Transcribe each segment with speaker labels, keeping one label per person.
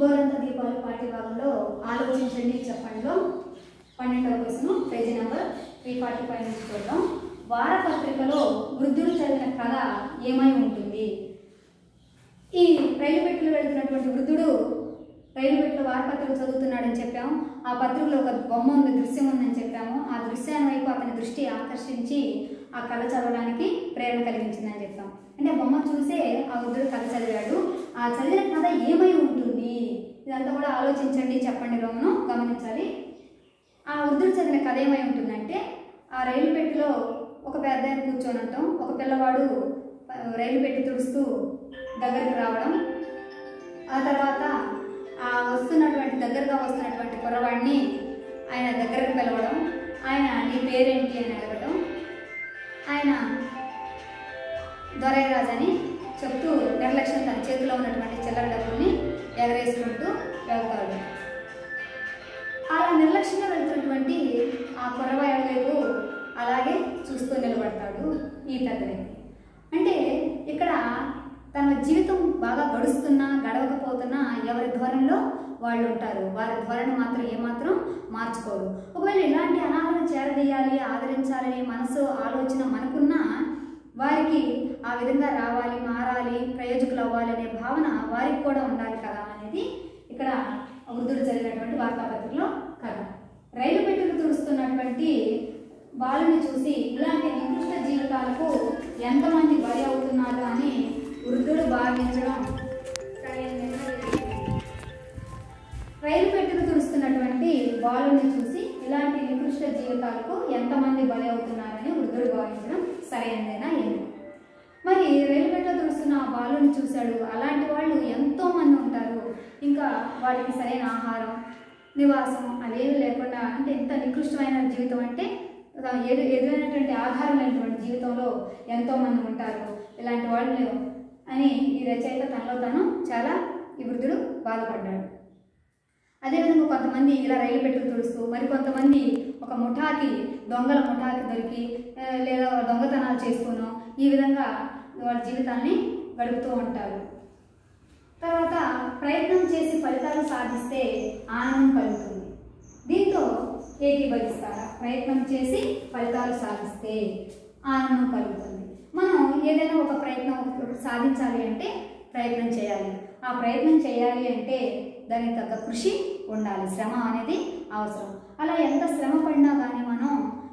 Speaker 1: గోరంత దీపాలు పాఠ్య భాగంలో ఆలోచించండి చెప్పండిలో పన్నెండవ question page number three forty five నుంచి చూద్దాం వారపత్రికలో వృద్ధుడు చదివిన కథ ఏమై ఉంటుంది ఈ రైలు పెట్టెలో వెళ్తున్నటువంటి వృద్ధుడు రైలు పెట్టెలో వారపత్రిక చదువుతున్నాడని చెప్పాము ఆ పత్రికలో ఒక బొమ్మ ఉంది దృశ్యం ఉందని చెప్పాము ఆ దృశ్యాన్ని వైపు అతని దృష్టి ఆకర్షించి ఆ కథ చదవడానికి ప్రేరణ కలిగించిందని చెప్పాం అంటే ఆ బొమ్మ చూసే ఆ వృద్ధుడు కథ చదివాడు ఆ చదివిన కథ ఏమై ఉంటుంది ఇదంతా కూడా ఆలోచించండి చెప్పండి రోమను గమనించాలి ఆ వృద్ధుడు చదివిన కథ ఏమై ఉంటుందంటే ఆ రైలు పెట్టెలో ఒక పెద్ద ఆయన కూర్చొని ఉంటాం ఒక పిల్లవాడు ఆ, రైలు పెట్టి తుడుస్తూ దగ్గరికి రావడం ఆ తర్వాత ఆ వస్తున్నటువంటి దగ్గరగా వస్తున్నటువంటి కుర్రవాడిని ఆయన దగ్గరకు పిలవడం ఆయన నీ పేరేంటి అని అడగడం ఆయన దొరైరాజ్ అని చెప్తూ నిర్లక్ష్యం తన చేతిలో ఉన్నటువంటి చిల్లర డబ్బుల్ని ఎగరేసుకుంటూ వెళ్తాడు అలా నిర్లక్ష్యంగా వెళ్తున్నటువంటి ఆ కుర్రవాడి వైపు అలాగే చూస్తూ నిలబడతాడు ఈ పెద్ద వ్యక్తి అంటే ఇక్కడ తన జీవితం బాగా గడుస్తున్నా గడవకపోతున్నా ఎవరి ధోరణిలో వాళ్ళు ఉంటారు వారి ధోరణి మాత్రం ఏమాత్రం మార్చుకోరు ఒకవేళ ఇలాంటి అనాథను చేరదీయాలి ఆదరించాలనే మనసు ఆలోచన మనకున్నా వారికి ఆ విధంగా రావాలి మారాలి ప్రయోజకులు అవ్వాలి అనే భావన వారికి కూడా ఉండాలి కదా అనేది ఇక్కడ వృద్ధుడు చదివినటువంటి వార్తాపత్రికలో కథ రైలు పెట్టెలు తుడుస్తున్నటువంటి బాలుని చూసి ఇలాంటి నికృష్ట జీవితాలకు ఎంతమంది బలి అవుతున్నారు అని వృద్ధుడు భావించడం సరైన నిర్ణయం. రైలు పెట్టెలు తుడుస్తున్నటువంటి బాలుని చూసి ఇలాంటి నికృష్ట జీవితాలకు ఎంతమంది బలి అవుతున్నారని వృద్ధుడు భావించడం సరైనదేనా ఏంటి మరి రైలు పెట్టెలు తుడుస్తున్న ఆ బాలుని చూశాడు అలాంటి వాళ్ళు ఎంతో మంది ఉంటారు ఇంకా వారికి సరైన ఆహారం నివాసం అవేవి లేకుండా అంటే ఎంత నికృష్టమైన జీవితం అంటే ఎదు ఎదురైనటువంటి ఆధారం లేనటువంటి జీవితంలో ఎంతో మంది ఉంటారు ఇలాంటి వాళ్ళు అని ఈ రచయిత తనలో తాను చాలా ఈ వృద్ధుడు బాధపడ్డాడు అదేవిధంగా కొంతమంది ఇలా రైలు పెట్టుకు తుడుస్తూ మరి కొంతమంది ఒక ముఠాకి దొంగల ముఠాకి దొరికి ఆ, లేదా దొంగతనాలు చేస్తూనో ఈ విధంగా వాళ్ళ జీవితాన్ని గడుపుతూ ఉంటారు తర్వాత ప్రయత్నం చేసి ఫలితాలు సాధిస్తే ఆనందం కలుగుతుంది దీంతో ఏకీభవిస్తారా ప్రయత్నం చేసి ఫలితాలు సాధిస్తే ఆనందం కలుగుతుంది మనం ఏదైనా ఒక ప్రయత్నం ఒకటి సాధించాలి అంటే ప్రయత్నం చేయాలి ఆ ప్రయత్నం చేయాలి అంటే దానికి తగ్గ కృషి ఉండాలి శ్రమ అనేది అవసరం అలా ఎంత శ్రమ పడినా కానీ మనం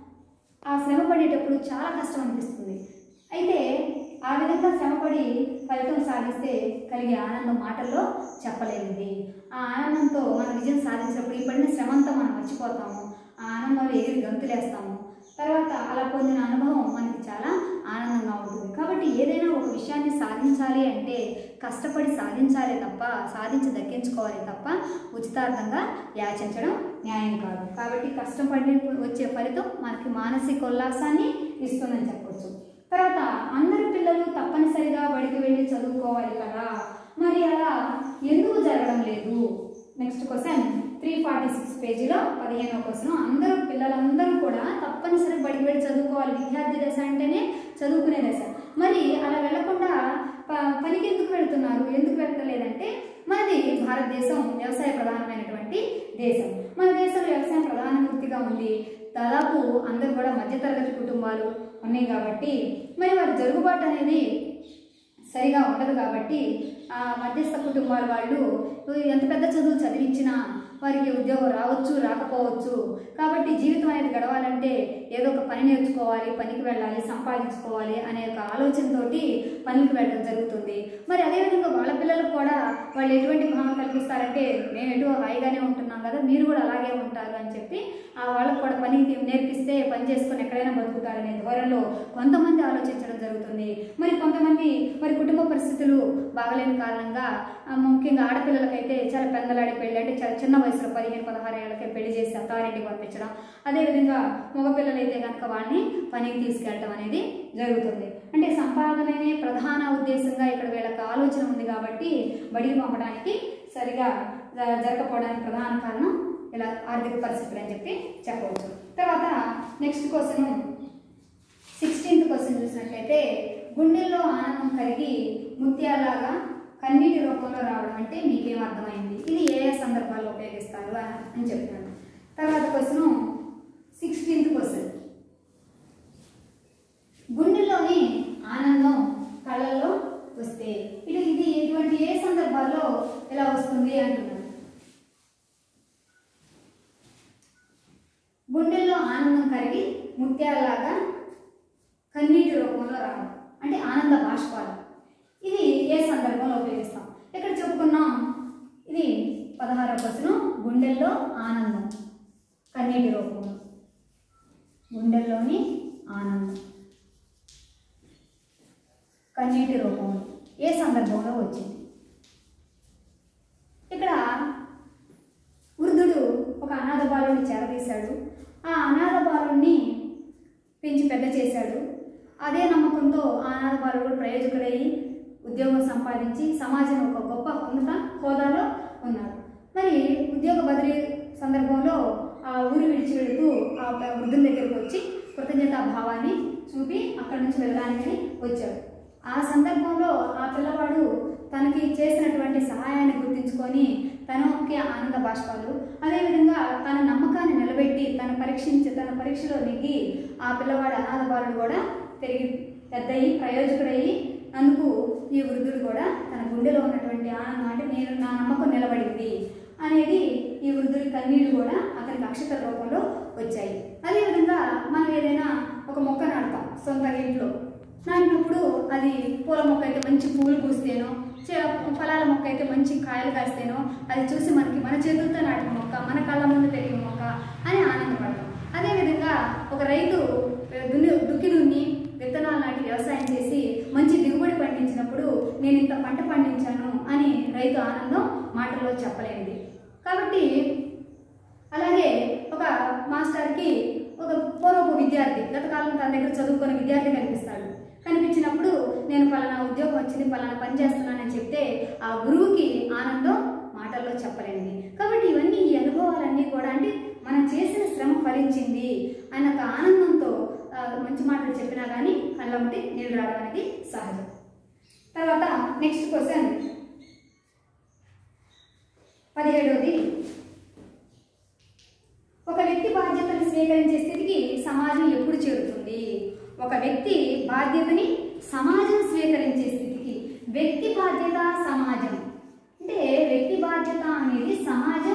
Speaker 1: ఆ శ్రమ పడేటప్పుడు చాలా కష్టం అనిపిస్తుంది అయితే ఆ విధంగా శ్రమపడి ఫలితం సాధిస్తే కలిగే ఆనందం మాటల్లో చెప్పలేనిది ఆ ఆనందంతో మనం విజయం సాధించినప్పుడు ఈ పడిన శ్రమంతా మనం మర్చిపోతాము ఆ ఆనందంలో ఎగిరి గంతులేస్తాము తర్వాత అలా పొందిన అనుభవం మనకి చాలా ఆనందంగా ఉంటుంది కాబట్టి ఏదైనా ఒక విషయాన్ని సాధించాలి అంటే కష్టపడి సాధించాలి తప్ప సాధించి దక్కించుకోవాలి తప్ప ఉచితార్థంగా యాచించడం న్యాయం కాదు కాబట్టి కష్టపడి వచ్చే ఫలితం మనకి మానసిక ఉల్లాసాన్ని ఇస్తుందని చెప్పొచ్చు తర్వాత అందరి పిల్లలు తప్పనిసరిగా బడికి వెళ్ళి చదువుకోవాలి కదా మరి అలా ఎందుకు జరగడం లేదు next question three forty six పేజీలో పదిహేనో క్వశ్చన్ అందరూ పిల్లలందరూ కూడా తప్పనిసరి బడికి వెళ్ళి చదువుకోవాలి విద్యార్థి దశ అంటేనే చదువుకునే దశ మరి అలా వెళ్లకుండా ప- పనికి ఎందుకు వెళ్తున్నారు ఎందుకు వెళ్ళలేదంటే మనది భారతదేశం వ్యవసాయ ప్రధానమైనటువంటి దేశం మన దేశంలో వ్యవసాయం ప్రధాన వృత్తిగా ఉంది దాదాపు అందరూ కూడా మధ్యతరగతి కుటుంబాలు ఉన్నాయి కాబట్టి మరి వారి జరుగుబాటు అనేది సరిగా ఉండదు కాబట్టి ఆ మధ్యస్థ కుటుంబాల వాళ్ళు ఎంత పెద్ద చదువులు చదివించినా వారికి ఉద్యోగం రావచ్చు రాకపోవచ్చు కాబట్టి జీవితం అనేది గడవాలంటే ఏదో ఒక పని నేర్చుకోవాలి పనికి వెళ్ళాలి సంపాదించుకోవాలి అనే ఒక ఆలోచనతోటి పనికి వెళ్ళడం జరుగుతుంది మరి అదేవిధంగా వాళ్ళ పిల్లలకు కూడా వాళ్ళు ఎటువంటి భావన కల్పిస్తారంటే మేము ఎటు హాయిగానే ఉంటున్నాం కదా మీరు కూడా అలాగే ఉంటారు అని చెప్పి ఆ వాళ్ళకు కూడా పని నేర్పిస్తే పని చేసుకొని ఎక్కడైనా బతుకుతారనే ధోరణిలో కొంతమంది ఆలోచించడం జరుగుతుంది మరి కొంతమంది మరి కుటుంబ పరిస్థితులు బాగలేని కారణంగా ఆ, ముఖ్యంగా ఆడపిల్లలకైతే చాలా పెందలాడి పెళ్ళి అంటే చాలా చిన్న వయసులో పదిహేను పదహారు ఏళ్ళకే పెళ్లి చేసి అత్తారింటికి పంపించడం అదేవిధంగా మగపిల్లలైతే కనుక వాళ్ళని పనికి తీసుకెళ్ళడం అనేది జరుగుతుంది అంటే సంపాదననే ప్రధాన ఉద్దేశంగా ఇక్కడ వీళ్ళకి ఆలోచన ఉంది కాబట్టి బడికి పంపడానికి సరిగా జ- జరగకపోవడానికి ప్రధాన కారణం ఇలా ఆర్థిక పరిస్థితులు అని చెప్పి చెప్పవచ్చు తర్వాత నెక్స్ట్ క్వశ్చన్ సిక్స్టీన్త్ క్వశ్చన్ చూసినట్లయితే గుండెల్లో ఆనందం కలిగి ముత్యాలాగా కన్నీటి రూపంలో రావడం అంటే మీకేం అర్థమైంది ఇది ఏ ఏ సందర్భాల్లో ఉపయోగిస్తారు అని అని చెప్తున్నాడు తర్వాత క్వశ్చన్ సిక్స్టీన్త్ క్వశ్చన్ గుండెల్లోని ఆనందం కళ్ళల్లో వస్తే ఇది ఇది ఇటువంటి ఏ సందర్భాల్లో ఎలా వస్తుంది అంటున్నాడు గుండెల్లో ఆనందం కరిగి ముత్యాలలాగా కన్నీటి రూపంలో రావడం అంటే ఆనంద బాష్పాలు ఇది ఏ సందర్భంలో ఉపయోగిస్తాం ఇక్కడ చెప్పుకున్నాం ఇది పదహారవ క్వశ్చన్ గుండెల్లో ఆనందం కన్నీటి రూపంలో గుండెల్లోని ఆనందం కన్నీటి రూపంలో ఏ సందర్భంలో వచ్చింది ఇక్కడ వృద్ధుడు ఒక అనాథ బాలుడిని చేరదీశాడు ఆ అనాథ బాలుడిని పెంచి పెద్ద చేశాడు అదే నమ్మకంతో ఆ అనాథ బాలుడు ప్రయోజకుడయ్యి ఉద్యోగం సంపాదించి సమాజం ఒక గొప్ప ఉన్నత హోదాలో ఉన్నాడు మరి ఉద్యోగ బదిలీ సందర్భంలో ఆ ఊరు విడిచి వెళుతూ ఆ వృద్ధుని దగ్గరికి వచ్చి కృతజ్ఞతా భావాన్ని చూపి అక్కడి నుంచి వెళ్ళడానికి వచ్చాడు ఆ సందర్భంలో ఆ పిల్లవాడు తనకి చేసినటువంటి సహాయాన్ని గుర్తించుకొని తనకి ఆనంద బాష్పాలు అదేవిధంగా తన నమ్మకాన్ని నిలబెట్టి తన పరీక్షించి తన పరీక్షలో నెగ్గి ఆ పిల్లవాడు అనాథ బాలుడు కూడా పెరిగి పెద్దయి ప్రయోజకుడయ్యి అందుకు ఈ వృద్ధుడు కూడా తన గుండెలో ఉన్నటువంటి ఆనందం అంటే నేను నా నమ్మకం నిలబడింది అనేది ఈ వృద్ధుడి కన్నీళ్లు కూడా అతనికి అక్షత రూపంలో వచ్చాయి అదేవిధంగా మనం ఏదైనా ఒక మొక్క నాటుతాం సొంత ఇంట్లో నాటినప్పుడు అది పూల మొక్క అయితే మంచి పూలు పూస్తేనో చే- ఫలాల మొక్క అయితే మంచి కాయలు కాస్తేనో అది చూసి మనకి మన చేతులతో నాటిన మొక్క మన కళ్ళ ముందు పెరిగిన మొక్క అని ఆనందపడతాం అదేవిధంగా ఒక రైతు దున్ని దుక్కి దున్ని విత్తనాలు నాటి వ్యవసాయం చేసి మంచి దిగుబడి పండించినప్పుడు నేను ఇంత పంట పండించాను అని రైతు ఆనందం మాటల్లో చెప్పలేనిది కాబట్టి అలాగే ఒక మాస్టర్కి ఒక పూర్వపు విద్యార్థి గత కాలం తన దగ్గర చదువుకున్న విద్యార్థి కనిపిస్తాడు కనిపించినప్పుడు నేను పలానా ఉద్యోగం వచ్చింది పలానా పని చేస్తున్నానని చెప్తే ఆ గురువుకి ఆనందం మాటల్లో చెప్పలేనిది కాబట్టి ఇవన్నీ ఈ అనుభవాలన్నీ కూడా అంటే మనం చేసిన శ్రమ ఫలించింది అన్న ఒక ఆనందంతో ఆ, మంచి మాటలు చెప్పినా కానీ కళ్ళమ్మటి నీళ్ళు రావడం అనేది సహజం తర్వాత నెక్స్ట్ క్వశ్చన్ పదిహేడవది ఒక వ్యక్తి బాధ్యతను స్వీకరించే స్థితికి సమాజం ఎప్పుడు చేరుతుంది ఒక వ్యక్తి బాధ్యతని సమాజం స్వీకరించే స్థితికి వ్యక్తి బాధ్యత సమాజం అంటే వ్యక్తి బాధ్యత అనేది సమాజం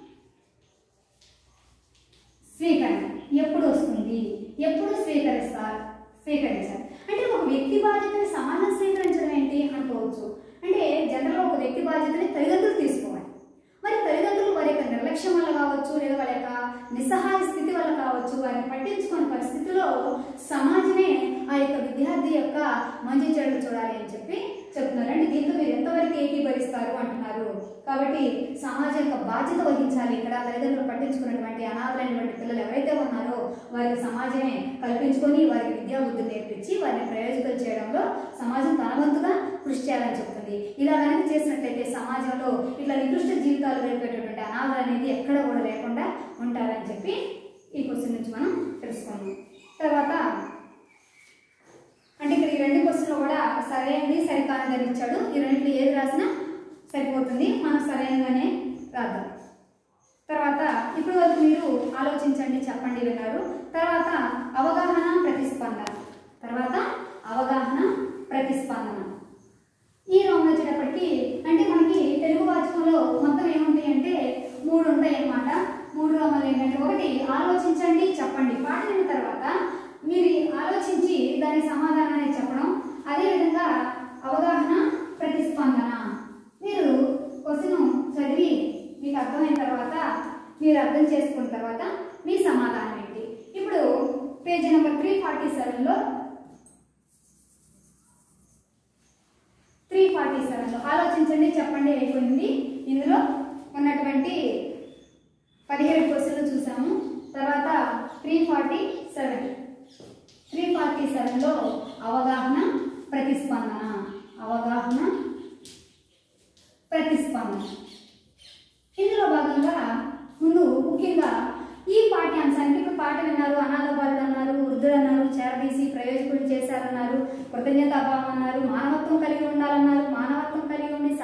Speaker 1: స్వీకరణ ఎప్పుడు వస్తుంది ఎప్పుడు స్వీకరిస్తారు స్వీకరించాలి అంటే ఒక వ్యక్తి బాధ్యతని సమాజం స్వీకరించడం ఏంటి అనుకోవచ్చు అంటే జనరల్గా ఒక వ్యక్తి బాధ్యతని తల్లిదండ్రులు తీసుకోవాలి మరి తల్లిదండ్రులు వారి యొక్క నిర్లక్ష్యం వల్ల కావచ్చు లేదా వారి యొక్క నిస్సహాయ స్థితి వల్ల కావచ్చు వారిని పట్టించుకునే పరిస్థితిలో సమాజమే ఆ యొక్క విద్యార్థి యొక్క మంచి చెడులు చూడాలి అని చెప్పి చెప్తున్నారు అంటే దీంతో మీరు ఎంతవరకు ఏకీభవిస్తారు అంటున్నారు కాబట్టి సమాజం యొక్క బాధ్యత వహించాలి ఇక్కడ తల్లిదండ్రులు పట్టించుకున్నటువంటి అనాథలైనటువంటి పిల్లలు ఎవరైతే ఉన్నారో వారికి సమాజమే కల్పించుకొని వారికి విద్యా బుద్ధి నేర్పించి వారిని ప్రయోజకులు చేయడంలో సమాజం తన వంతుగా కృషి చేయాలని చెప్తుంది ఇలా కనుక చేసినట్లయితే సమాజంలో ఇట్లా నికృష్ట జీవితాలు గడిపేటటువంటి అనాథలు అనేది ఎక్కడ కూడా లేకుండా ఉంటారని చెప్పి ఈ క్వశ్చన్ నుంచి మనం తెలుసుకున్నాం తర్వాత అంటే ఇక్కడ ఈ రెండు క్వశ్చన్లు కూడా సరైనది సరికానిదని ఇచ్చాడు ఈ రెండింటిలో ఏది రాసినా సరిపోతుంది మనం సరైనగానే రాద్దాం తర్వాత ఇప్పుడు వరకు మీరు ఆలోచించండి చెప్పండి విన్నారు తర్వాత అవగాహన ప్రతిస్పందన తర్వాత అవగాహన ప్రతిస్పందన ఈ రోమం వచ్చేటప్పటికి అంటే మనకి తెలుగు వాచకంలో మొత్తం ఏముంటాయి అంటే మూడు ఉంటాయి అన్నమాట మూడు రోమాలు ఏంటంటే ఒకటి ఆలోచించండి చెప్పండి పాట విన్న తర్వాత మీరు ఆలోచించి దాని సమాధానాన్ని చెప్పడం అదేవిధంగా అవగాహన ప్రతిస్పందన మీరు క్వశ్చన్ చదివి మీకు అర్థమైన తర్వాత మీరు అర్థం చేసుకున్న తర్వాత మీ సమాధానం ఏంటి ఇప్పుడు పేజీ నెంబర్ త్రీ ఫార్టీ సెవెన్లో త్రీ ఫార్టీ సెవెన్లో ఆలోచించండి చెప్పండి అయిపోయింది ఇందులో ఉన్నటువంటి పదిహేడు క్వశ్చన్లు చూసాము తర్వాత three forty seven three forty సెవెన్లో అవగాహన ప్రతిస్పందన అవగాహన ప్రతిస్పందన ఇందులో భాగంగా ముందు ముఖ్యంగా ఈ పాఠ్యాంశానికి ఇప్పుడు పాట విన్నారు అనాథ బాలుడు అన్నారు వృద్ధులు అన్నారు చేరదీసి ప్రయోజకులు చేశారన్నారు కృతజ్ఞతాభావం అన్నారు మానవత్వం కలిగి ఉండాలన్నారు మానవత్వం కలిగి ఉండి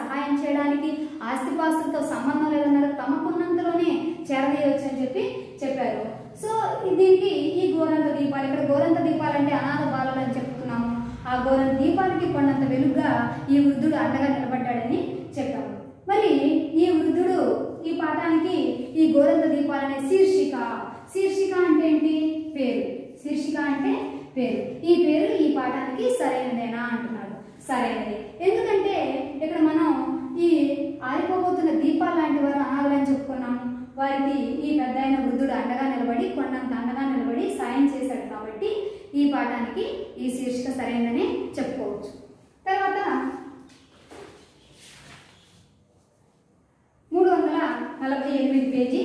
Speaker 1: దీపానికి కొండంత వెలుగుగా ఈ వృద్ధుడు అండగా నిలబడ్డాడని చెప్పాము మరి ఈ వృద్ధుడు ఈ పాఠానికి ఈ గోరంత దీపాలనే శీర్షిక శీర్షిక అంటే ఏంటి పేరు శీర్షిక అంటే పేరు ఈ పేరు ఈ పాఠానికి సరైనదేనా అంటున్నారు సరైనది ఎందుకంటే ఇక్కడ మనం ఈ ఆరిపోబోతున్న దీపాలు లాంటి వారు అనాథలని చెప్పుకున్నాం వారికి ఈ పెద్ద అయిన వృద్ధుడు అండగా నిలబడి కొండంత అండగా నిలబడి సాయం చేశాడు కాబట్టి ఈ పాఠానికి ఈ శీర్షిక సరైనదని చెప్పుకోవచ్చు తర్వాత మూడు వందల నలభై ఎనిమిది పేజీ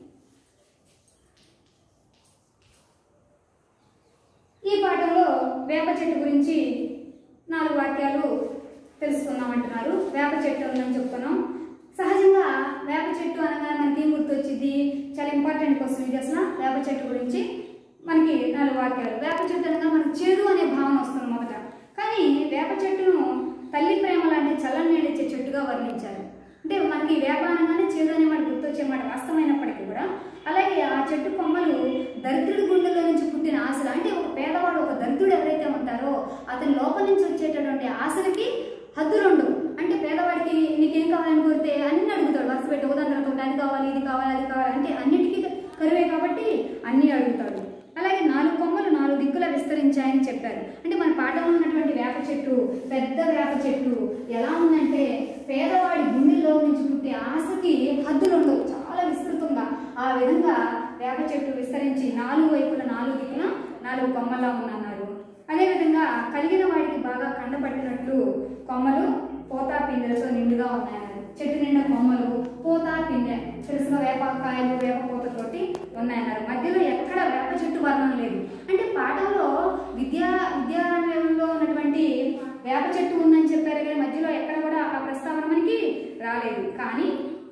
Speaker 1: ఈ పాఠంలో వేప చెట్టు గురించి నాలుగు వాక్యాలు తెలుసుకుందాం అంటున్నారు వేప చెట్టు ఉందని చెప్తున్నాం సహజంగా వేప చెట్టు అనగా మనకి ఏం గుర్తొచ్చింది చాలా ఇంపార్టెంట్ క్వశ్చన్ ఇది అసలు వేప చెట్టు గురించి మనకి నాలుగు వాక్యాలు వేప చెట్టు అనగా మనకి చేదు అనే భావన వస్తుంది మొదట కానీ వేప చెట్టును తల్లి ప్రేమ లాంటి చల్లని నీడిచ్చే చెట్టుగా వర్ణించారు అంటే మనకి వేప అనగానే చేదు అనే మాట గుర్తొచ్చే మాట వాస్తవమైనప్పటికీ కూడా అలాగే ఆ చెట్టు కొమ్మలు దరిద్రుడి గుండెల్లో నుంచి పుట్టిన ఆశలు అంటే ఒక పేదవాడు ఒక దరిద్రుడు ఎవరైతే ఉంటారో అతని లోపల నుంచి వచ్చేటటువంటి ఆశలకి హద్దులుండు అంటే పేదవాడికి నీకేం కావాలని కోరితే అన్ని అడుగుతాడు వరుస పెట్టి ఒకదాని తర్వాత ఒకటి అది కావాలి ఇది కావాలి అది కావాలి అంటే అన్నిటికీ కరువే కాబట్టి అన్నీ అడుగుతాడు అలాగే నాలుగు కొమ్మలు నాలుగు దిక్కులా విస్తరించాయని చెప్పారు అంటే మన పాఠంలో ఉన్నటువంటి వేప చెట్టు పెద్ద వేప చెట్టు ఎలా ఉందంటే పేదవాడి గుండెల్లో నుంచి పుట్టే ఆశకి హద్దులు ఉండవు చాలా విస్తృతంగా ఆ విధంగా వేప చెట్టు విస్తరించి నాలుగు వైపుల నాలుగు దిక్కున నాలుగు కొమ్మలా ఉందన్నారు అదేవిధంగా కలిగిన వాడికి బాగా కండపట్టినట్లు కొమ్మలు పోతా పిందెలతో నిండుగా ఉన్నాయన్నారు చెట్టు నిండా కొమ్మలు పోతా పిందె తెలుసుగా వేప కాయలు వేప పూతతోటి ఉన్నాయన్నారు మధ్యలో ఎక్కడ వేప చెట్టు వర్ణం లేదు అంటే పాఠంలో విద్యా విద్యారణ్యంలో ఉన్నటువంటి వేప చెట్టు ఉందని చెప్పారు కానీ మధ్యలో ఎక్కడ కూడా ఆ ప్రస్తావన మనకి రాలేదు కానీ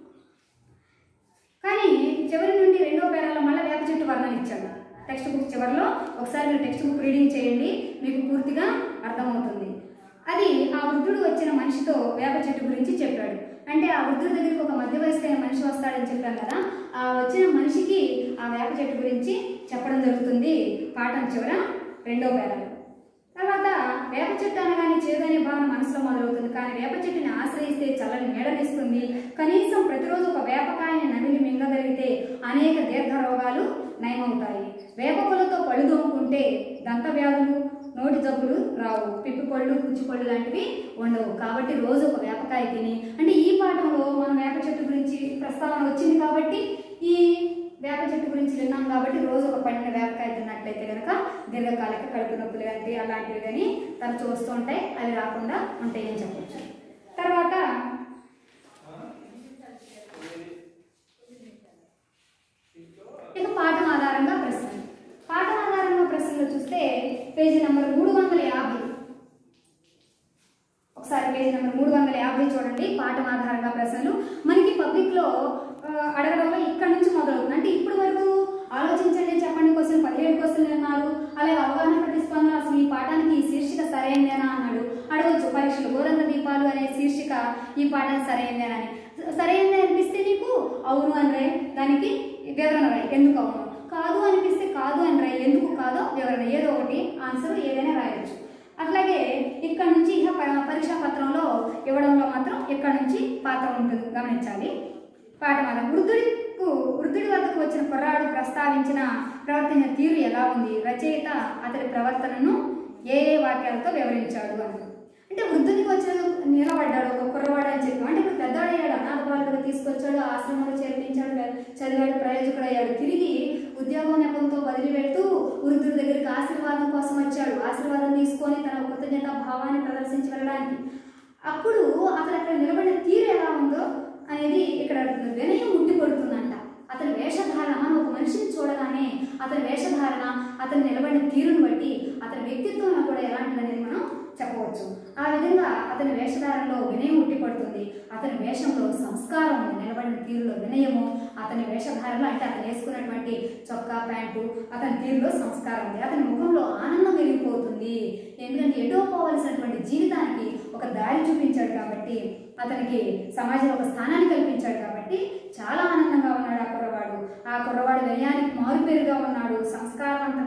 Speaker 1: కానీ చివరి నుండి రెండో పేరాలో మళ్ళీ వేప చెట్టు వర్ణన ఇచ్చాడు టెక్స్ట్ బుక్ చివరిలో ఒకసారి మీరు టెక్స్ట్ బుక్ రీడింగ్ చేయండి మీకు పూర్తిగా అర్థమవుతుంది అది ఆ వృద్ధుడు వచ్చిన మనిషితో వేప చెట్టు గురించి చెప్పాడు అంటే ఆ వృద్ధుడి దగ్గరికి ఒక మధ్య వయస్కైన మనిషి వస్తాడని చెప్పాం కదా ఆ వచ్చిన మనిషికి ఆ వేప చెట్టు గురించి చెప్పడం జరుగుతుంది పాఠం చివర రెండో పేరాలో తర్వాత వేప చెట్టు అనగానే చేదనే భావన మనసులో మొదలవుతుంది కానీ వేప చెట్టుని ఆశ్రయిస్తే చల్లని మేడనిస్తుంది కనీసం ప్రతిరోజు ఒక వేపకాయని నమిలి మింగగలిగితే అనేక దీర్ఘ రోగాలు నయమవుతాయి వేప పొలతో పళ్ళు దోముకుంటే దంత వ్యాధులు నోటి జబ్బులు రావు పిప్పి పళ్ళు పుచ్చి పళ్ళు లాంటివి ఉండవు కాబట్టి రోజు ఒక వేపకాయ తిని అంటే ఈ పాఠంలో మనం వేప చెట్టు గురించి ప్రస్తావన వచ్చింది కాబట్టి ఈ వేప చెట్టు గురించి విన్నాం కాబట్టి రోజు ఒక పండిన వేపకాయ తిన్నట్లయితే కనుక దీర్ఘకాలిక కడుపు నొప్పులు కానీ అలాంటివి కానీ తరచూ వస్తూ ఉంటాయి అవి రాకుండా ఉంటాయని చెప్పొచ్చు తర్వాత ఇక పాఠం ఆధారంగా ప్రశ్నలు పాఠం ఆధారంగా ప్రశ్నలు చూస్తే పేజీ నెంబర్ మూడు వందల యాభై ఒకసారి పేజీ నెంబర్ మూడు వందల యాభై చూడండి పాఠం ఆధారంగా ప్రశ్నలు మనకి పబ్లిక్లో ఆ, అడగడంలో ఇక్కడ నుంచి మొదలవుతుంది అంటే ఇప్పుడు వరకు ఆలోచించండి చెప్పండి క్వశ్చన్ పదిహేడు క్వశ్చన్లు అన్నారు అలాగే అవగాహన ప్రతిస్పందన అసలు ఈ పాఠానికి ఈ శీర్షిక సరైనదేనా అన్నాడు అడగొచ్చు పరీక్షలు గోరంత దీపాలు అనే శీర్షిక ఈ పాఠానికి సరైనదేనా అని సరైనది అనిపిస్తే నీకు అవును అని రాయి దానికి వివరణ రాయి ఎందుకు అవును కాదు అనిపిస్తే కాదు అని రాయి ఎందుకు కాదో వివరణ ఏదో ఒకటి ఆన్సర్ ఏదైనా రాయొచ్చు అట్లాగే ఇక్కడ నుంచి ఇక ప- పరీక్షా పత్రంలో ఇవ్వడంలో మాత్రం ఇక్కడ నుంచి పాత్ర ఉంటుంది గమనించాలి పాఠమాల వృద్ధుడికు వృద్ధుడి వద్దకు వచ్చిన కుర్రాడు ప్రస్తావించిన ప్రవర్తన తీరు ఎలా ఉంది రచయిత అతడి ప్రవర్తనను ఏ ఏ వాక్యాలతో వివరించాడు అని అంటే వృద్ధునికి వచ్చిన నిలబడ్డాడు ఒక కుర్రవాడు అని చెప్పి అంటే ఇప్పుడు పెద్దవాడయ్యాడు అనాథ బాలుడుగా తీసుకొచ్చాడు ఆశ్రమంలో చేర్పించాడు చదివాడు ప్రయోజకుడయ్యాడు తిరిగి ఉద్యోగం నెపంతో బదిలీ వెళ్తూ వృద్ధుడి దగ్గరికి ఆశీర్వాదం కోసం వచ్చాడు ఆశీర్వాదం తీసుకొని తన కృతజ్ఞత భావాన్ని ప్రదర్శించి వెళ్ళడానికి అప్పుడు అతను అక్కడ నిలబడిన తీరు ఎలా ఉందో అనేది ఇక్కడ వినయం ముట్టి కొడుతుందంట అతని వేషధారణ మనం ఒక మనిషిని చూడగానే అతని వేషధారణ అతను నిలబడిన తీరును బట్టి అతని వ్యక్తిత్వం కూడా ఎలాంటిది అనేది మనం చెప్పవచ్చు ఆ విధంగా అతని వేషధారణలో వినయం ఉట్టి పడుతుంది అతని వేషంలో సంస్కారం ఉంది నిలబడిన తీరులో వినయము అతని వేషధారణలో అంటే అతను వేసుకున్నటువంటి చొక్కా ప్యాంటు అతని తీరులో సంస్కారం ఉంది అతని ముఖంలో ఆనందం వెలిగిపోతుంది ఎందుకంటే ఎటో పోవలసినటువంటి జీవితానికి ఒక దారి చూపించాడు కాబట్టి అతనికి సమాజంలో ఒక స్థానాన్ని కల్పించాడు కాబట్టి చాలా ఆనందంగా ఉన్నాడు ఆ కుర్రవాడు ఆ కుర్రవాడు వ్యయానికి మారుపేరుగా ఉన్నాడు సంస్కారవంతంగా ప్రవర్తించాడు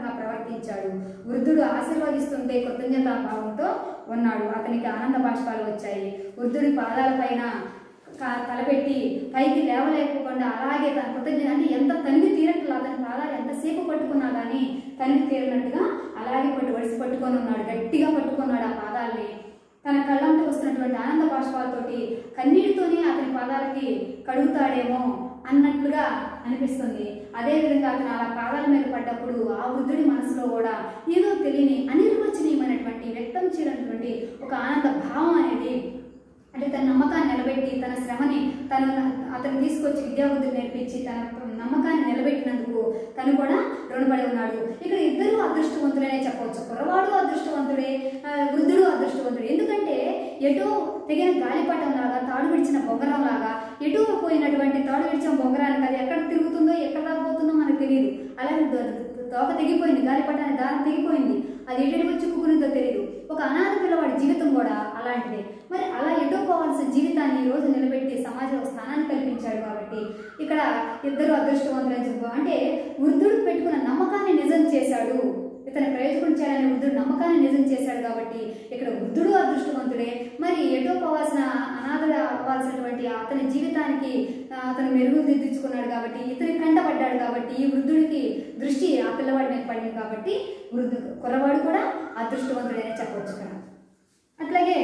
Speaker 1: ప్రవర్తించాడు వృద్ధుడు ఆశీర్వదిస్తుంటే కృతజ్ఞతా భావంతో ఉన్నాడు అతనికి ఆనంద బాష్పాలు వచ్చాయి వృద్ధుడి పాదాలపైన కా- తలపెట్టి పైకి లేవలేకపోకుండా అలాగే తన కృతజ్ఞత అంటే ఎంత తనివి తీరట్లు అతని పాదాలు ఎంతసేపు పట్టుకున్నా కానీ తనివి తీరినట్టుగా అలాగే పట్టు వడిసి పట్టుకొని ఉన్నాడు గట్టిగా పట్టుకున్నాడు ఆ పాదాల్ని తన కళ్ళంతో వస్తున్నటువంటి ఆనంద బాష్పాలతోటి కన్నీటితోనే అతని పాదాలకి కడుగుతాడేమో అన్నట్లుగా అనిపిస్తుంది అదేవిధంగా అతను అలా పాదాల మీద పడ్డప్పుడు ఆ వృద్ధుడి మనసులో కూడా ఏదో తెలియని అనిర్వచనీయమైనటువంటి వ్యక్తం చేయనటువంటి ఒక ఆనంద భావం అనేది అంటే తన నమ్మకాన్ని నిలబెట్టి తన శ్రమని తను అతను తీసుకొచ్చి విద్యాబుద్ధులు నేర్పించి తన నమ్మకాన్ని నిలబెట్టినందుకు తను కూడా రుణపడి ఉన్నాడు ఇక్కడ ఇద్దరు అదృష్టవంతులనే చెప్పవచ్చు కుర్రవాడు అదృష్టవంతుడే ఆ, వృద్ధుడు అదృష్టవంతుడు ఎందుకంటే ఎటో తెగిన గాలిపటం లాగా తాడు విడిచిన బొంగరం లాగా ఎటో పోయినటువంటి తాడు విడిచిన బొంగరానికి అది ఎక్కడ తిరుగుతుందో ఎక్కడ రాబోతుందో మనకు తెలియదు అలాగే దో- తోక తెగిపోయింది గాలిపటాన్ని దారం తెగిపోయింది అది ఎటు వచ్చి కుక్కునిందో తెలియదు ఒక అనాథ పిల్లవాడి జీవితం కూడా అలాంటిదే మరి అలా ఎటో పోవాల్సిన జీవితాన్ని ఈ రోజు నిలబెట్టి సమాజంలో స్థానాన్ని కల్పించాడు కాబట్టి ఇక్కడ ఇద్దరు అదృష్టవంతులని చెప్పు అంటే వృద్ధుడు పెట్టుకున్న నమ్మకాన్ని నిజం చేశాడు ఇతని ప్రయోజకుడు చేయాలని వృద్ధుడు నమ్మకాన్ని నిజం చేశాడు కాబట్టి ఇక్కడ వృద్ధుడు అదృష్టవంతుడే మరి ఎటో పోవాల్సిన అనాథ అవ్వాల్సినటువంటి అతని జీవితానికి ఆ, అతను మెరుగులు దిద్దించుకున్నాడు కాబట్టి ఇతని కంటపడ్డాడు కాబట్టి ఈ వృద్ధుడికి దృష్టి ఆ పిల్లవాడి మీద పడింది కాబట్టి వృద్ధు కుర్రవాడు కూడా అదృష్టవంతుడనే చెప్పవచ్చు ఇక్కడ అట్లాగే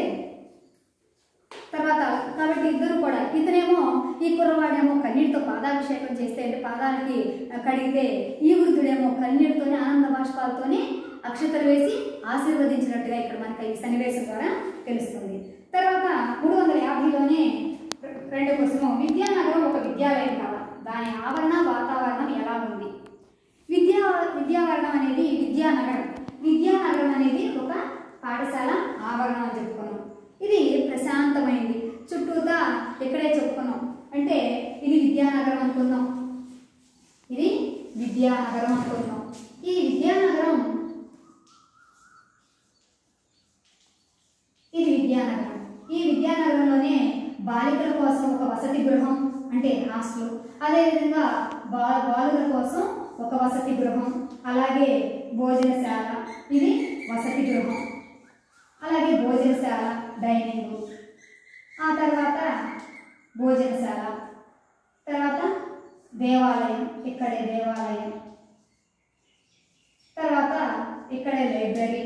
Speaker 1: తర్వాత కాబట్టి ఇద్దరు కూడా ఇతనేమో ఈ కుర్రవాడేమో కన్నీటితో పాదాభిషేకం చేస్తే అంటే పాదాలకి కడిగితే ఈ వృద్ధుడేమో కన్నీటితోనే ఆనంద బాష్పాలతోనే అక్షతలు వేసి ఆశీర్వదించినట్టుగా ఇక్కడ మనకి ఈ సన్నివేశం ద్వారా తెలుస్తుంది తర్వాత మూడు వందల యాభైలోనే రెండు కోసము విద్యానగరం ఒక విద్యాలయం కావాలి దాని ఆవరణ వాతావరణం ఎలా ఉంది విద్యా విద్యావరణం అనేది విద్యానగరం విద్యానగరం అనేది ఒక పాఠశాల ఆవరణం అని చెప్పుకున్నాం ఇది ప్రశాంతమైంది చుట్టూతా ఇక్కడే చెప్పుకున్నాం అంటే ఇది విద్యానగరం అనుకుందాం ఇది విద్యానగరం అనుకుందాం ఈ విద్యానగరం ఇది విద్యానగరం ఈ విద్యానగరంలోనే బాలికల కోసం ఒక వసతి గృహం అంటే హాస్టల్ అదేవిధంగా బా బాలుల కోసం ఒక వసతి గృహం అలాగే భోజనశాల ఇది వసతి గృహం అలాగే భోజనశాల డైనింగ్ ఆ తర్వాత భోజనశాల తర్వాత దేవాలయం ఇక్కడే దేవాలయం తర్వాత ఇక్కడే లైబ్రరీ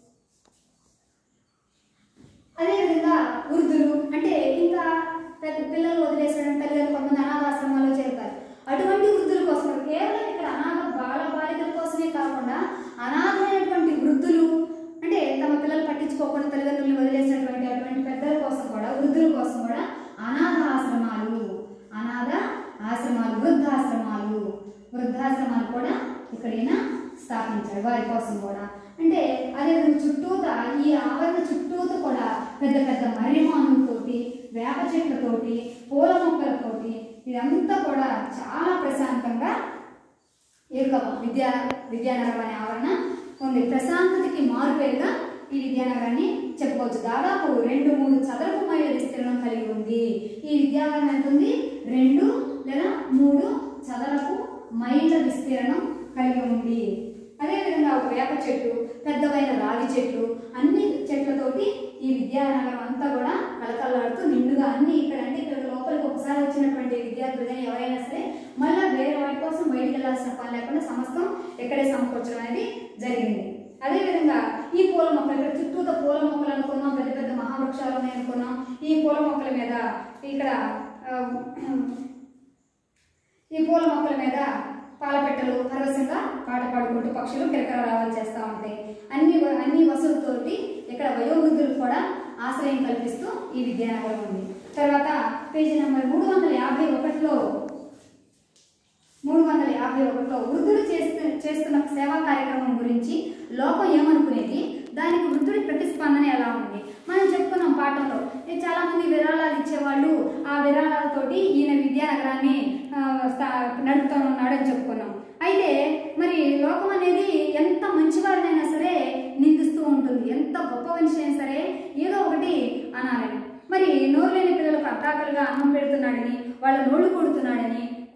Speaker 1: అదేవిధంగా వృద్ధులు అంటే ఇంకా పెద్ద పిల్లలు వదిలేసిన తల్లిదండ్రులు కొంతమంది అనాథాశ్రమాల్లో చేరుతారు అటువంటి వృద్ధుల కోసం కేవలం ఇక్కడ అనాథ బాల బాలికల కోసమే కాకుండా అనాథమైనటువంటి వృద్ధులు అంటే తమ పిల్లలు పట్టించుకోకుండా తల్లిదండ్రులను వదిలేసినటువంటి అటువంటి పెద్దల కోసం కూడా వృద్ధుల కోసం కూడా అనాథ ఆశ్రమాలు అనాథ ఆశ్రమాలు వృద్ధాశ్రమాలు వృద్ధాశ్రమాలు కూడా ఇక్కడ ఈయన స్థాపించాడు వారి కోసం కూడా అంటే అదేవిధంగా చుట్టూత ఈ ఆవరణ చుట్టూత కూడా పెద్ద పెద్ద మర్రిమానులతోటి వేప చెట్లతోటి పూల మొక్కలతోటి ఇదంతా కూడా చాలా ప్రశాంతంగా ఈ యొక్క విద్యా విద్యానగరం అనే ఆవరణ ఉంది ప్రశాంతతకి మారుపేరుగా ఈ విద్యానగరాన్ని చెప్పుకోవచ్చు దాదాపు రెండు మూడు చదరపు మైళ్ళ విస్తీర్ణం కలిగి ఉంది ఈ విద్యానగరం ఎంత ఉంది రెండు లేదా మూడు చదరపు మైళ్ళ విస్తీర్ణం కలిగి ఉంది అదేవిధంగా ఒక వేప చెట్టు పెద్దవైన రావి చెట్లు అన్ని చెట్లతోటి ఈ విద్యానగరం అంతా కూడా కలకల్లాడుతూ నిండుగా అన్ని ఇక్కడ అంటే ఇక్కడ లోపలికి ఒకసారి వచ్చినటువంటి విద్యార్థులు కానీ ఎవరైనా సరే మళ్ళీ వేరే వాటి కోసం బయటికి వెళ్ళాల్సిన పని లేకుండా సమస్తం ఇక్కడే సమకూర్చడం అనేది జరిగింది అదేవిధంగా ఈ పూల మొక్కలు ఇక్కడ చుట్టూతో పూల మొక్కలు అనుకున్నాం పెద్ద పెద్ద మహావృక్షాలు ఉన్నాయి అనుకున్నాం ఈ పూల మొక్కల మీద ఇక్కడ ఆ, ఈ పూల మొక్కల మీద పాలపెట్టలు పరవశంగా పాట పాడుకుంటూ పక్షులు కిరకర రావాలి చేస్తూ ఉంటాయి అన్ని వ- అన్ని వసతులతోటి ఇక్కడ వయోవృద్ధులు కూడా ఆశ్రయం కల్పిస్తూ ఈ విద్యానగరం ఉంది తర్వాత పేజీ నెంబర్ మూడు వందల యాభై ఒకటిలో మూడు వందల యాభై ఒకటిలో వృద్ధులు చేస్తు చేస్తున్న సేవా కార్యక్రమం గురించి లోకం ఏమనుకునేది దానికి వృద్ధుడి ప్రతిస్పందన ఎలా ఉంది మనం చెప్పుకున్నాం పాఠంలో ఏ చాలా మంది విరాళాలు ఇచ్చేవాళ్ళు ఆ విరాళాలతోటి ఈయన విద్యానగరాన్ని ఆ, స్థా- నడుపుతూ ఉన్నాడు అని చెప్పుకున్నాం అయితే మరి లోకం అనేది ఎంత మంచివారినైనా సరే నిందిస్తూ ఉంటుంది ఎంత గొప్ప మనిషి అయినా సరే ఏదో ఒకటి అనాలని మరి నోరు లేని పిల్లలకు అట్టాకలుగా అన్నం పెడుతున్నాడని వాళ్ళ నోళ్ళు కొడుతున్నాడని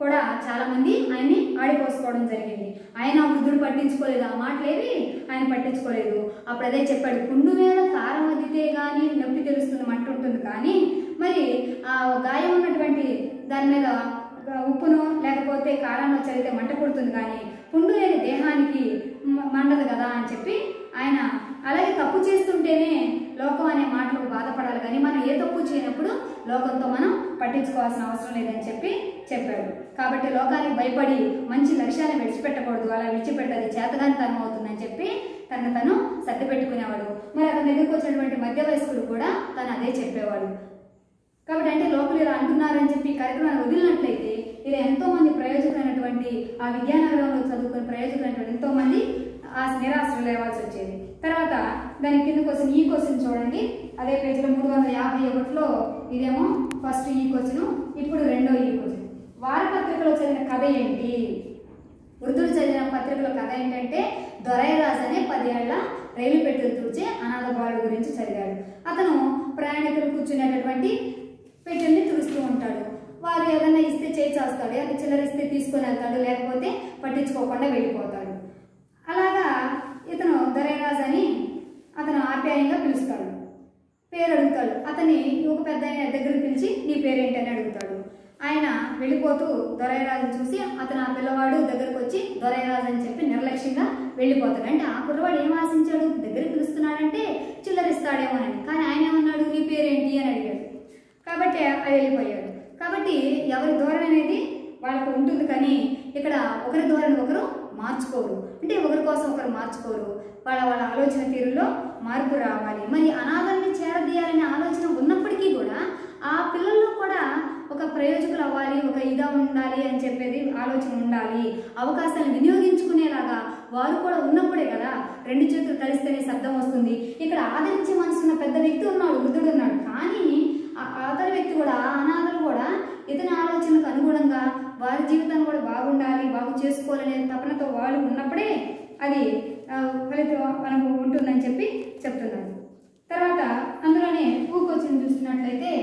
Speaker 1: కూడా చాలా మంది ఆయన్ని ఆడిపోసుకోవడం జరిగింది ఆయన వృద్ధుడు పట్టించుకోలేదు ఆ మాటలేవి ఆయన పట్టించుకోలేదు అప్పుడు అదే చెప్పాడు పుండు మీద కారం అద్దితే కానీ నొప్పి తెలుస్తుంది మంట ఉంటుంది కానీ మరి ఆ గాయం ఉన్నటువంటి దాని మీద ఉప్పును లేకపోతే కారాన్ని చదివితే మంట పుడుతుంది కానీ పుండు లేని దేహానికి మ- మండదు కదా అని చెప్పి ఆయన అలాగే తప్పు చేస్తుంటేనే లోకం అనే మాటలకు బాధపడాలి కానీ మనం ఏ తప్పు చేయనప్పుడు లోకంతో మనం పట్టించుకోవాల్సిన అవసరం లేదని చెప్పి చెప్పాడు కాబట్టి లోకానికి భయపడి మంచి లక్ష్యాన్ని విడిచిపెట్టకూడదు అలా విడిచిపెట్టది చేతగాని తనం అవుతుందని చెప్పి తను తను సర్ది పెట్టుకునేవాడు మరి అతని దగ్గరికి వచ్చినటువంటి మధ్య వయస్కుడు కూడా తను అదే చెప్పేవాడు కాబట్టి అంటే లోపల ఇలా అంటున్నారని చెప్పి ఈ కార్యక్రమాన్ని వదిలినట్లయితే ఇలా ఎంతో మంది ప్రయోజకులైనటువంటి ఆ విజ్ఞానగరంలో చదువుకునే ప్రయోజకులైనటువంటి ఎంతో మంది ఆ నిరాశలు లేవాల్సి వచ్చేది తర్వాత దాని కింద క్వశ్చన్ ఈ క్వశ్చన్ చూడండి అదే పేజీలో మూడు వందల యాభై ఒకటిలో ఇదేమో ఫస్ట్ ఈ క్వశ్చన్ ఇప్పుడు రెండో ఈ క్వశ్చన్ వారపత్రికలో చదివిన కథ ఏంటి వృద్ధుడు చదివిన పత్రికలో కథ ఏంటంటే దొరైరాజు అనే పదేళ్ల రైలు పెట్టెలు తుడిచే అనాథ బాలుడు గురించి చదివాడు అతను ప్రయాణికులు కూర్చునేటటువంటి పెట్టెల్ని తుడుస్తూ ఉంటాడు వారు ఏదైనా ఇస్తే చేయి చేస్తాడు అది చిల్లర ఇస్తే తీసుకొని వెళ్తాడు లేకపోతే పట్టించుకోకుండా వెళ్ళిపోతాడు అలాగా ఇతను దొరైరాజు అని అతను ఆప్యాయంగా పిలుస్తాడు పేరు అడుగుతాడు అతన్ని ఒక పెద్ద ఆయన దగ్గర పిలిచి నీ పేరేంటి అని అడుగుతాడు ఆయన వెళ్ళిపోతూ దొరైరాజు చూసి అతను ఆ పిల్లవాడు దగ్గరకు వచ్చి దొరైరాజు అని చెప్పి నిర్లక్ష్యంగా వెళ్ళిపోతాడు అంటే ఆ కుర్రవాడు ఏం ఆశించాడు దగ్గర పిలుస్తున్నాడంటే చిల్లరిస్తాడేమోనని కానీ ఆయన ఏమన్నాడు నీ పేరేంటి అని అడిగాడు కాబట్టి అది వెళ్ళిపోయాడు కాబట్టి ఎవరి ధోరణి అనేది వాళ్ళకు ఉంటుంది కానీ ఇక్కడ ఒకరి ధోరణి ఒకరు మార్చుకోరు అంటే ఒకరి కోసం ఒకరు మార్చుకోరు వాళ్ళ వాళ్ళ ఆలోచన తీరులో మార్పు రావాలి మరి అనాథల్ని చేరదీయాలనే ఆలోచన ఉన్నప్పటికీ కూడా ఆ పిల్లల్లో కూడా ఒక ప్రయోజకులు అవ్వాలి ఒక ఇదా ఉండాలి అని చెప్పేది ఆలోచన ఉండాలి అవకాశాలను వినియోగించుకునేలాగా వారు కూడా ఉన్నప్పుడే కదా రెండు చేతులు కలిస్తేనే శబ్దం వస్తుంది ఇక్కడ ఆదరించే మనసున్న పెద్ద వ్యక్తి ఉన్నాడు వృద్ధుడు ఉన్నాడు కానీ ఆ ఆదర వ్యక్తి కూడా ఆ అనాథలు కూడా ఇతని ఆలోచనలకు అనుగుణంగా వారి జీవితాన్ని కూడా బాగుండాలి బాగు చేసుకోవాలనే తపనతో వాళ్ళు ఉన్నప్పుడే అది ఆ, ఫలితం మనకు ఉంటుందని చెప్పి చెప్తున్నారు తర్వాత అందులోనే ఊకొచ్చింది చూస్తున్నట్లయితే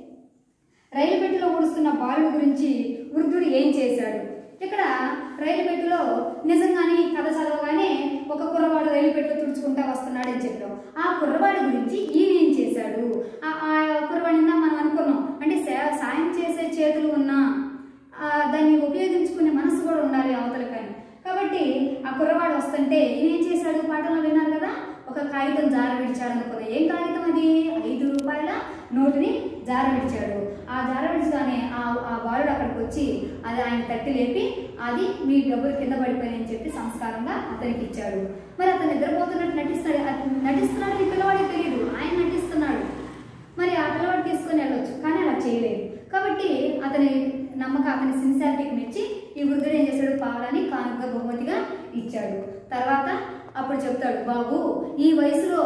Speaker 1: రైలు పెట్టెలో ఊడుస్తున్న బాలుడు గురించి వృద్ధుడు ఏం చేశాడు ఇక్కడ రైలు పెట్టెలో నిజంగానే ఈ కథ చదవగానే ఒక కుర్రవాడు రైలు పెట్టెలో తుడుచుకుంటా వస్తున్నాడని చెప్పాం ఆ కుర్రవాడి గురించి ఈయన ఏం చేశాడు ఆ ఆ కుర్రవాడిని మనం అనుకున్నాం అంటే సే- సాయం చేసే చేతులు ఉన్నా ఆ, దాన్ని ఉపయోగించుకునే మనసు కూడా ఉండాలి అవతల కానీ కాబట్టి ఆ కుర్రవాడు వస్తుంటే ఈయన ఏం చేశాడు పాటలో విన్నారు కదా ఒక కాగితం జార విడిచాడు అనుకున్నా ఏం కాగితం అది ఐదు రూపాయల నోటుని జార విడిచాడు ఆ జార విడిచగానే ఆ ఆ బాలుడు అక్కడికి వచ్చి అది ఆయన తట్టి లేపి అది మీ డబ్బులు కింద పడిపోయాయని చెప్పి సంస్కారంగా అతనికి ఇచ్చాడు మరి అతను నిద్రపోతున్నట్టు నటిస్తాడు అతను నటిస్తున్నాడు ఈ పిల్లవాడికి తెలియదు ఆయన నటిస్తున్నాడు మరి ఆ పిల్లవాడు తీసుకొని వెళ్ళొచ్చు కానీ అలా చేయలేదు కాబట్టి అతని నమ్మకం అతని సిన్సియారిటీకి మెచ్చి ఈ వృద్ధుడు ఏం చేశాడు పావలాన్ని కానుక బహుమతిగా ఇచ్చాడు తర్వాత అప్పుడు చెప్తాడు బాబు ఈ వయసులో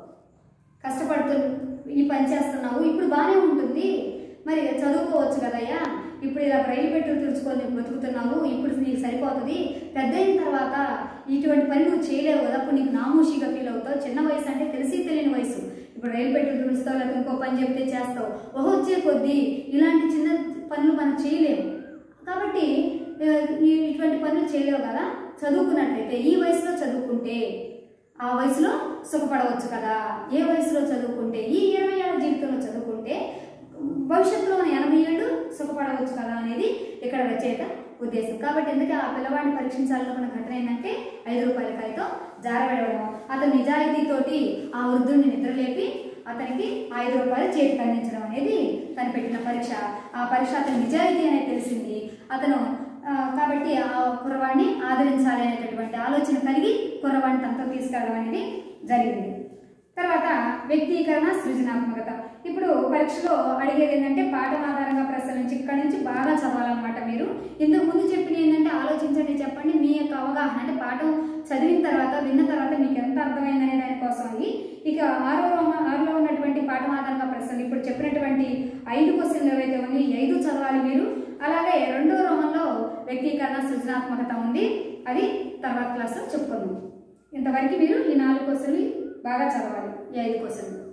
Speaker 1: కష్టపడుతు ఈ పని చేస్తున్నావు ఇప్పుడు బాగానే ఉంటుంది మరి చదువుకోవచ్చు కదయ్యా ఇప్పుడు ఇలా రైలు పెట్టులు తుడుచుకొని బతుకుతున్నావు ఇప్పుడు నీకు సరిపోతుంది పెద్ద అయిన తర్వాత ఇటువంటి పని నువ్వు చేయలేవు కదా అప్పుడు నీకు నామూషిగా ఫీల్ అవుతావు చిన్న వయసు అంటే తెలిసి తెలియని వయసు ఇప్పుడు రైలు పెట్టులు తుడుస్తావు లేకపోతే ఇంకో పని చెప్తే చేస్తావు ఓహో వచ్చే కొద్దీ ఇలాంటి చిన్న పనులు మనం చేయలేము కాబట్టి ఆ, ఈ ఇటువంటి పనులు చేయలేవు కదా చదువుకున్నట్లయితే ఈ వయసులో చదువుకుంటే ఆ వయసులో సుఖపడవచ్చు కదా ఏ వయసులో చదువుకుంటే ఈ ఇరవై ఏళ్ళ జీవితంలో చదువుకుంటే భవిష్యత్తులో ఉన్న ఎనభై ఏళ్ళు సుఖపడవచ్చు కదా అనేది ఇక్కడ రచయిత ఉద్దేశం కాబట్టి ఎందుకంటే ఆ పిల్లవాడిని పరీక్షించాలనుకున్న ఘటన ఏంటంటే ఐదు రూపాయల కాయతో జారబెడవడం అతను నిజాయితీతోటి ఆ వృద్ధుడిని నిద్రలేపి అతనికి ఐదు రూపాయలు చేతికి అందించడం అనేది తను పెట్టిన పరీక్ష ఆ పరీక్ష అతని నిజాయితీ అనేది తెలిసింది అతను ఆ, కాబట్టి ఆ కుర్రవాడిని ఆదరించాలి అనేటటువంటి ఆలోచన కలిగి కుర్రవాడిని తనతో తీసుకెళ్ళడం అనేది జరిగింది తర్వాత వ్యక్తీకరణ సృజనాత్మకత ఇప్పుడు పరీక్షలో అడిగేది ఏంటంటే పాఠం ఆధారంగా ప్రశ్న నుంచి ఇక్కడ నుంచి బాగా చదవాలన్నమాట మీరు ఇంతకు ముందు చెప్పిన ఏంటంటే ఆలోచించండి చెప్పండి మీ యొక్క అవగాహన అంటే పాఠం చదివిన తర్వాత విన్న తర్వాత మీకు ఎంత అర్థమైందనే దానికోసం ఇది ఇక ఆరో రోమ- ఆరులో ఉన్నటువంటి పాఠం ఆధారంగా ప్రశ్నలు ఇప్పుడు చెప్పినటువంటి ఐదు క్వశ్చన్లు ఏవైతే ఉన్నాయి ఈ ఐదు చదవాలి మీరు అలాగే రెండో రోమంలో వ్యక్తీకరణ సృజనాత్మకత ఉంది అది తర్వాత క్లాస్లో చెప్పుకుందాం ఇంతవరకు మీరు ఈ నాలుగు క్వశ్చన్లు బాగా చదవాలి ఈ ఐదు క్వశ్చన్లు